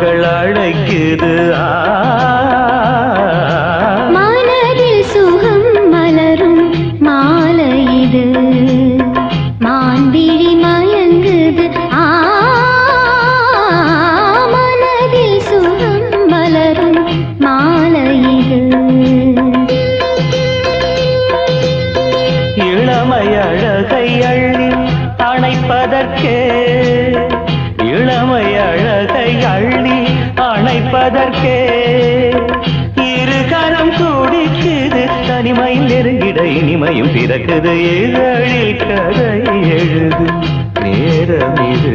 இன்பங்கள் அழைக்குது ஆ மனதில் சுகம் மலரும் மாலை இது மான்விழி மயங்குது ஆ மனதில் சுகம் மலரும் மாலை இது இளமை அழகை அள்ளி அணைப்பதற்கே இளமை அழகை அள்ளி அணைப்பதற்கே இருகரம் துடிக்குது தனிமை நெருங்கிட இனிமையும் பிறக்குது இதழில் கதை எழுது நேரம் இது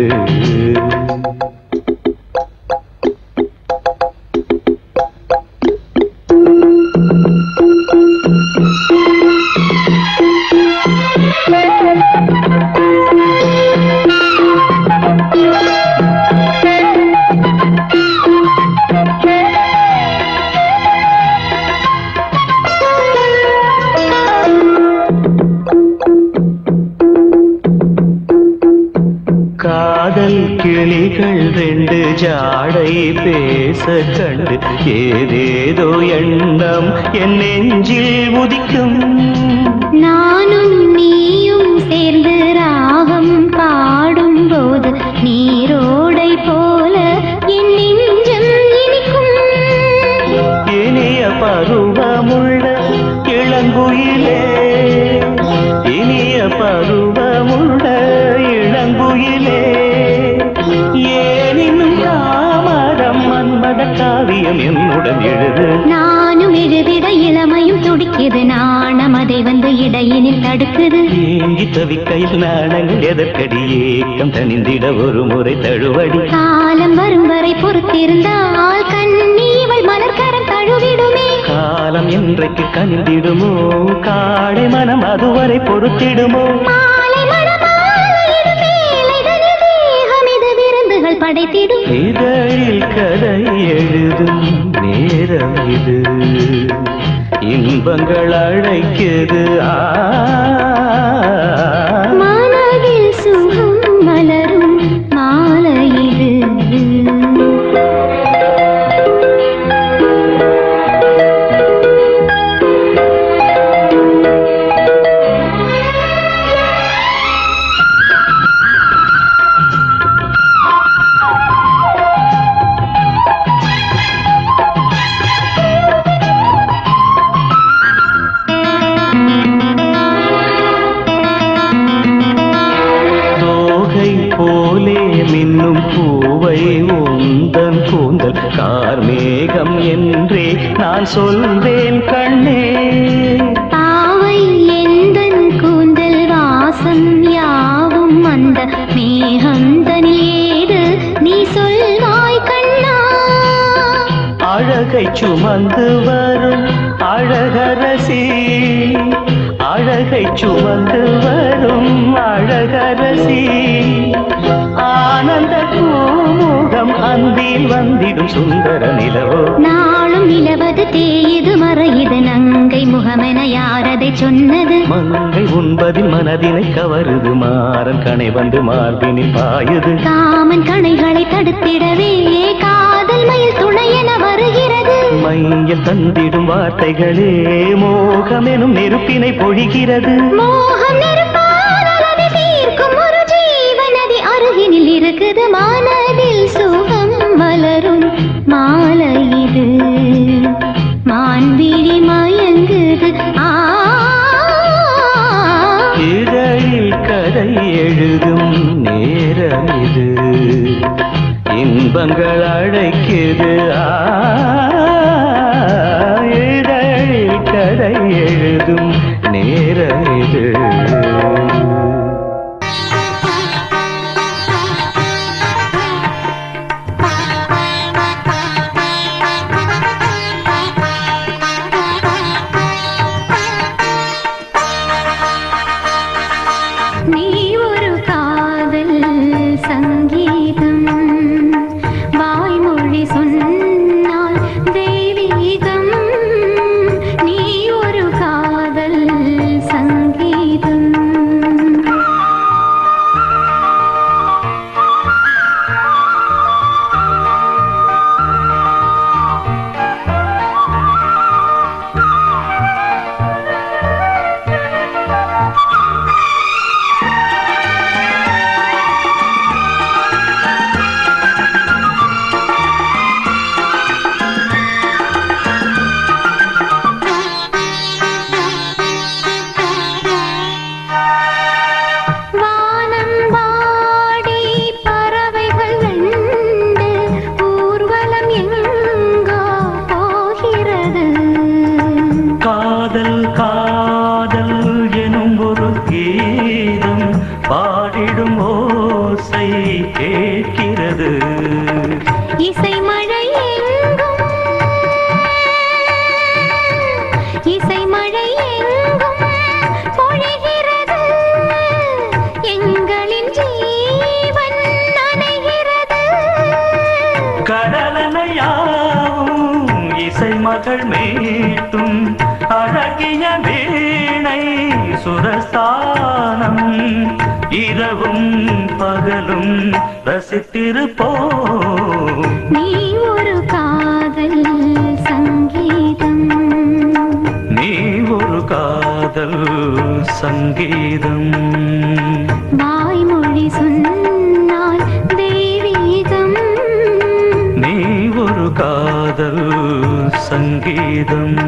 காதல் கிளிகள் ரெண்டு ஜாடை பேச கண்டு ஏதேதோ எண்ணம் என் நெஞ்சில் உதிக்கும் நானும் நீயும் சேர்ந்து ராகம் பாடும்போது நீரோடை போல என் நெஞ்சம் இனிக்கும் இனிய பருவமுள்ள இளங்குயிலே இனிய பருவமுள்ள இளங்குயிலே ஏன் இன்னும் தாமதம் மன்மத காவியம் என்னுடன் எழுது நானும் எழுதிட இளமையும் துடிக்குது நாணம் அதை வந்து இடையினில் தடுக்குது ஏங்கி தவிக்கையில் நாணங்கள் எதற்கடி ஏக்கம் தனிந்திட ஒரு முறை தழுவடி காலம் வரும் வரை பொறுத்திருந்தால் கண்ணீவள் மலர்கரம் தழுவிடுமே காலம் என்றைக்கு கனிந்திடுமோ காடை மனம் அதுவரை பொறுத்திடுமோ மாலை மணமாலை இது மேலைதனில் தேகம் இது விருந்துகள் படைத்திடும் இதழில் கதை எழுதும் நேரம் இது இன்பங்கள் அழைக்குது ஆ மனதில் சுகம் மலரும் மாலை இது தோகை போலே மின்னும் பூவை உந்தன் கூந்தல் கார்மேகம் என்றே நான் சொல்வேன் கண்ணே பாவை எந்தன் கூந்தல் வாசம் யாவும் அந்த மேகந்தனில் ஏது நீ சொல்வாய் கண்ணா அழகை சுமந்து வரும் அழகரசி அழகை சுமந்து வரும் அழகரசி ஆனந்த பூமுகம் அந்தில் வந்திடும் சுந்தர நிலவோ நாளும் நிலவது தேயுது மறையுது நங்கை முகமென யாரதை சொன்னது மங்கை உண்பதில் மனதினை கவருது மாறன் கணை வந்து மார்பினில் பாயுது காமன் கணைகளை தடுத்திடவே காதல் மயில் துணை என வருகிறது மையில் தந்திடும் வார்த்தைகளே மோகமெனும் நெருப்பினை பொழிகிறது மோகம் நெருப்பால் அலறி தீர்க்கும் ஒரு ஜீவநதி அருகினில் இருக்குது மனதில் சுகம் மலரும் மாலை இது மான்விழி மயங்குது ஆ இதழில் கதை எழுதும் நேரம் இது இன்பங்கள் அழைக்குது ஆ, இதழில் கதை எழுதும் நேரம் இது நீ ஒரு காதல் சங்கீதம் வாய்மொழி சொன்ன மலையாவும் இசை மகள் மீட்டும் அழகிய வீணை சுரஸ்தானம் இரவும் பகலும் ரசித்திருப்போம் நீ ஒரு காதல் சங்கீதம் நீ ஒரு காதல் சங்கீதம் வாய்மொழி சொன்னால் தெய்வீகம் நீ ஒரு காதல் சங்கீதம்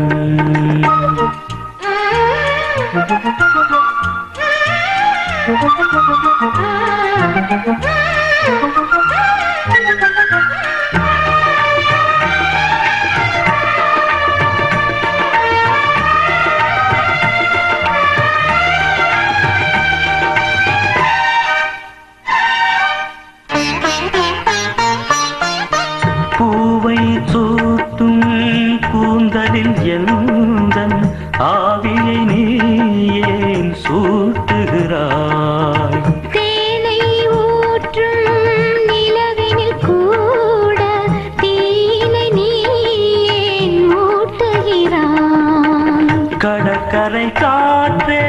பூவை சூட்டும் கூந்தலில் எந்தன் ஆவியை நீ ஏன் சூட்டுகிறாய் தேனை ஊற்றும் நிலவினில் கூட தீனை நீ ஏன் மூட்டுகிறாய் கடற்கரை காற்றே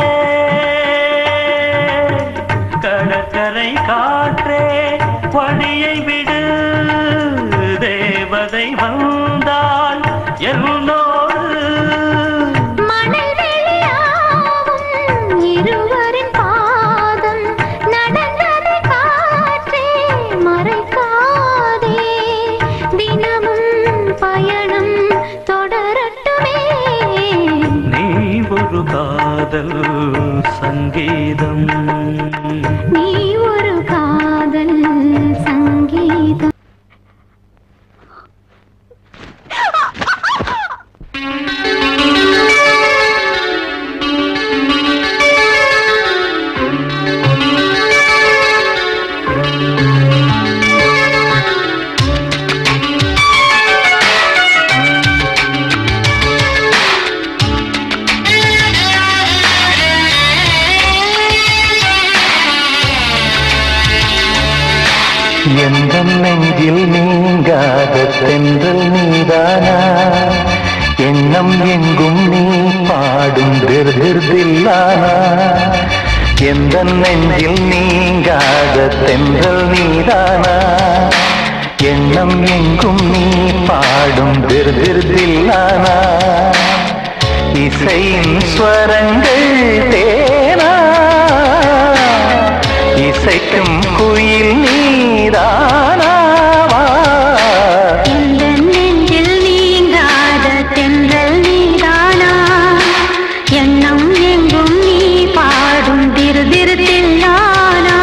கடற்கரை காற்றே பணியை விடு தேவதை வந்தால் என்னோடு மணல் வெளியாகும் இருவரின் பாதம் நடந்தது காற்றே மறைக்காதே தினமும் பயணம் தொடரட்டுமே நீ ஒரு காதல் சங்கீதம் நீ ஒரு காதல் சங்கீதம் எந்த நெஞ்சில் நீங்காத தென்றல் நீதானா எண்ணம் எங்கும் நீ பாடும் திருதில்லானா எந்த நெஞ்சில் நீங்காத தென்றல் நீதானா எண்ணம் எங்கும் நீ பாடும் திருதில்லானா இசையின் ஸ்வரங்கள் தேனா இசைக்கும் குயில் நீதானாவா இந்த நெஞ்சில் நீங்காத தென்றல் நீதானா எண்ணம் எங்கும் நீ பாடும் திரு திரு தில்லானா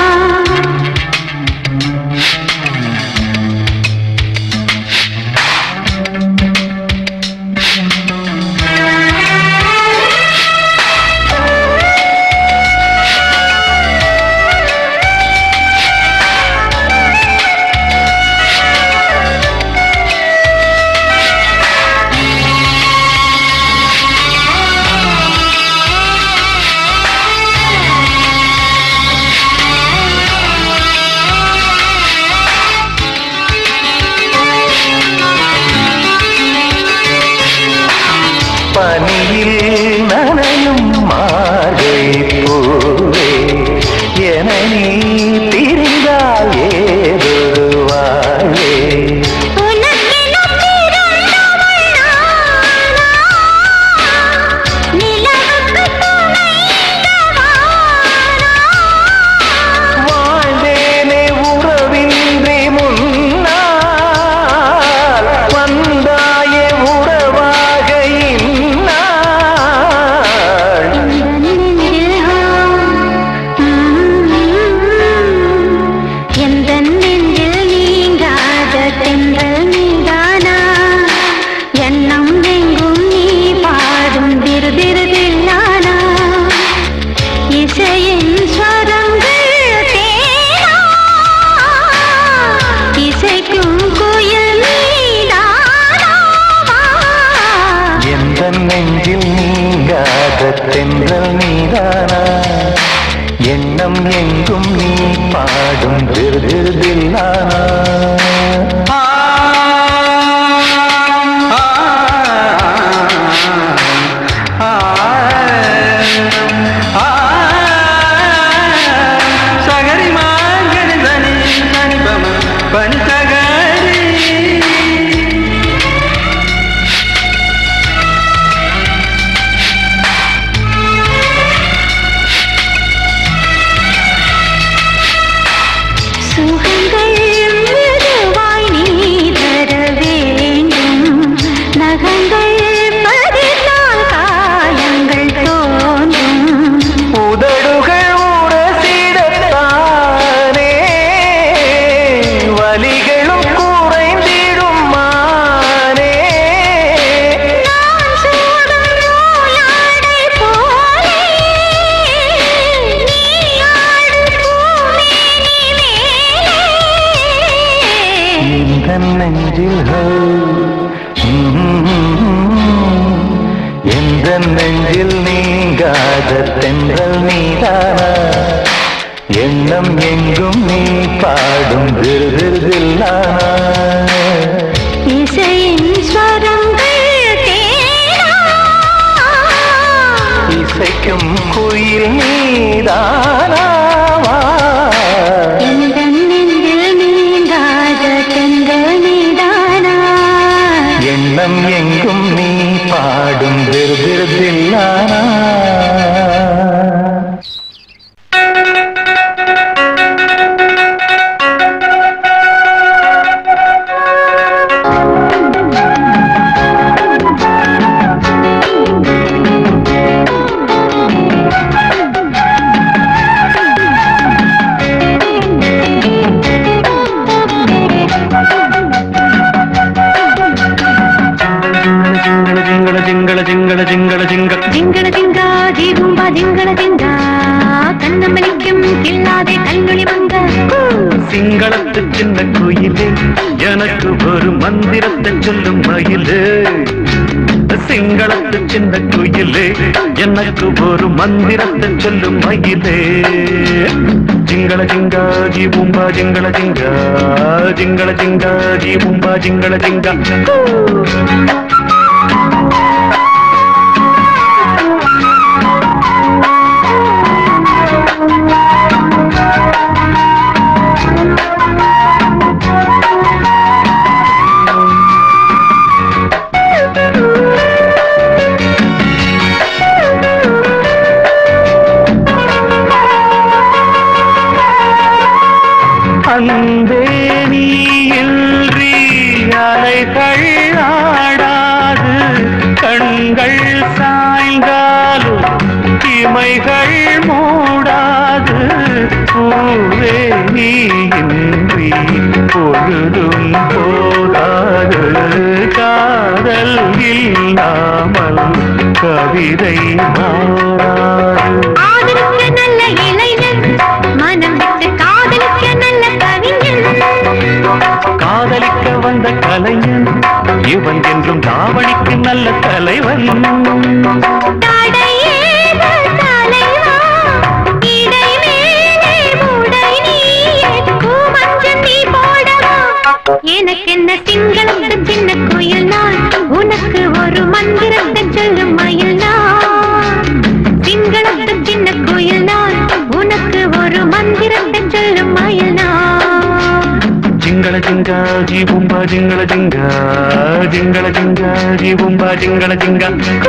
பனியில் நனையும் மார்கழி பூவே என நீ பிரிந்தால் ஏதொரு வாழ்வே உனக்கெனும் பிறந்தவள் நானா? நிலவுக்கு துணைந்தவானா? வாழ்ந்தேனே உறவின்றி முன்னால் வந்தாயே உறவாக இந்நாள் எந்த நெஞ்சில் நீங்காத தென்றல் நீதானா எண்ணம் எங்கும் நீ பாடும் திரு திரு தில்லானா இசையின் ஸ்வரங்கள் தேனா இசைக்கும் குயில் நீதானாவா எந்த நெஞ்சில் நீங்காத தென்றல் நீதானா எண்ணம் எங்கும் நீ பாடும் திருதில்லானா நெஞ்சில் ஹோ. எந்த நெஞ்சில் நீங்காத தென்றல் நீதானா எண்ணம் எங்கும் நீ பாடும் விருதில்லானா இசையின் ஸ்வரங்கள் தேனா இசைக்கும் குயில் நீதானாவா எந்த நெஞ்சில் நீங்காத தென்றல் நீதானா எண்ணம் எங்கும் நீ பாடும் விருதில்லானா జింగళ జింగళ జింగళ జింగళ జింగ ജിങ്കണ ജിങ്ക ജീവുമ്പ ജിങ്കണ ജിങ്ക കണ്ണമലിക്കും കില്ലാതെ കല്ലുളി മങ്ക சிங்களத்து சின்ன குயிலே எனக்கு ஒரு மந்திரத்தை சொல்லும் மயிலே சிங்களத்து சின்ன குயிலே எனக்கு ஒரு மந்திரத்தை சொல்லும் மயிலே ஜிங்கள ஜிங்கா ஜி பூம்பா ஜிங்கள ஜிங்கா ஜிங்கள ஜிங்கா ஜி பூம்பா ஜிங்கள ஜிங்கா அன்பே நீ இன்றி அலைகள் ஆடாது கண்கள் சாய்ந்தாலும் இமைகள் மூடாது பூவே நீ இன்றி பொழுதும் போகாது காதல் இல்லாமல் கவிதை மாறாது ஆதரிக்க நல்ல இளைஞன் மனம் விட்டு காதலிக்க நல்ல கவிஞன் காதலிக்க வந்த கலைஞன் இவன் என்றும் தாவணிக்கு நல்ல தலைவன் தடையேது தலைவா, இடைமேலே முடை நீயே, பூமஞ்சள் நீ போடவா? எனக்கென்ன சிங்களத்து சின்ன குயில் நான் உனக்கு ஒரு மந்திரத்தை சொல்லும் மயில் நான் சிங்களத்து சின்ன குயில் நான் உனக்கு ஒரு மந்திரத்தை சொல்லும் மயில் நான் జింగళ జింగా జీ బుంబా జింగళ జింగా జింగళ జింగా జీ బుంబా జింగళ జింగా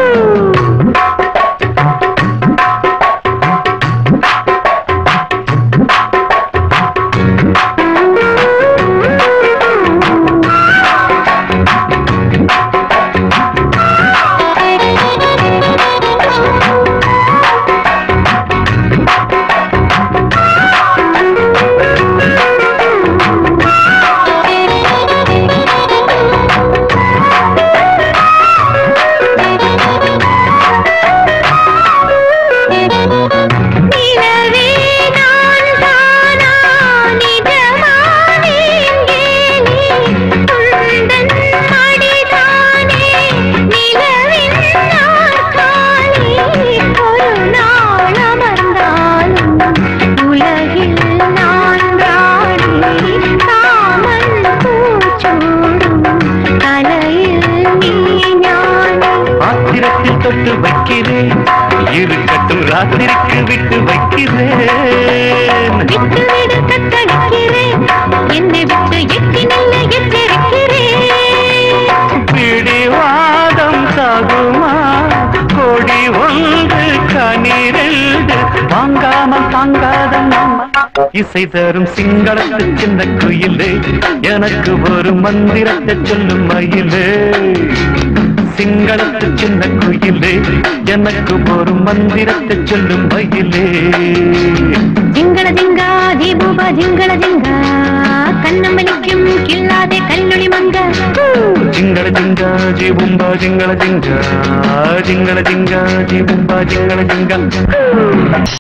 நிலவே நான் தானா நிஜமானேன் கேலி உந்தன் மடிதானே நிலவின் நாற்காலி ஒரு நாள் அமர்ந்தாலும் உலகில் நான் ராணி காமன் பூச்சூடும் தலையில் நீ ஞானி ஆத்திரத்தில் தொட்டு வைக்கிறேன் இருக்கட்டும் ராத்திரிக்கு விட்டு வைக்கிறேன் விட்டுவிடு கத்தளிக்கிறேன் என்னை விட்டு எட்டி நில்ல எச்சரிக்கிறேன் பிடிவாதம் சாகுமா கொடி ஒன்று கனிரெண்டு வாங்காமல் தாங்காத நம்ம இசை தரும் சிங்களத்து சின்ன குயிலே எனக்கு ஒரு மந்திரத்தை சொல்லும் மயிலே சிங்களத்து சின்ன குயிலே எனக்கு ஒரு மந்திரத்தை சொல்லும் மயிலே ജിങ്കള ജിങ്ക ദീപൂപ ജിങ്കള ജിങ്ക കണ്ണമ്പലിക്കും കില്ലാതെ കല്ലുളി മങ്ക జింగళ జింగ జీ బుంబా జింగళ జింగ జింగళ జింగ జీ బుంబా జింగళ జింగ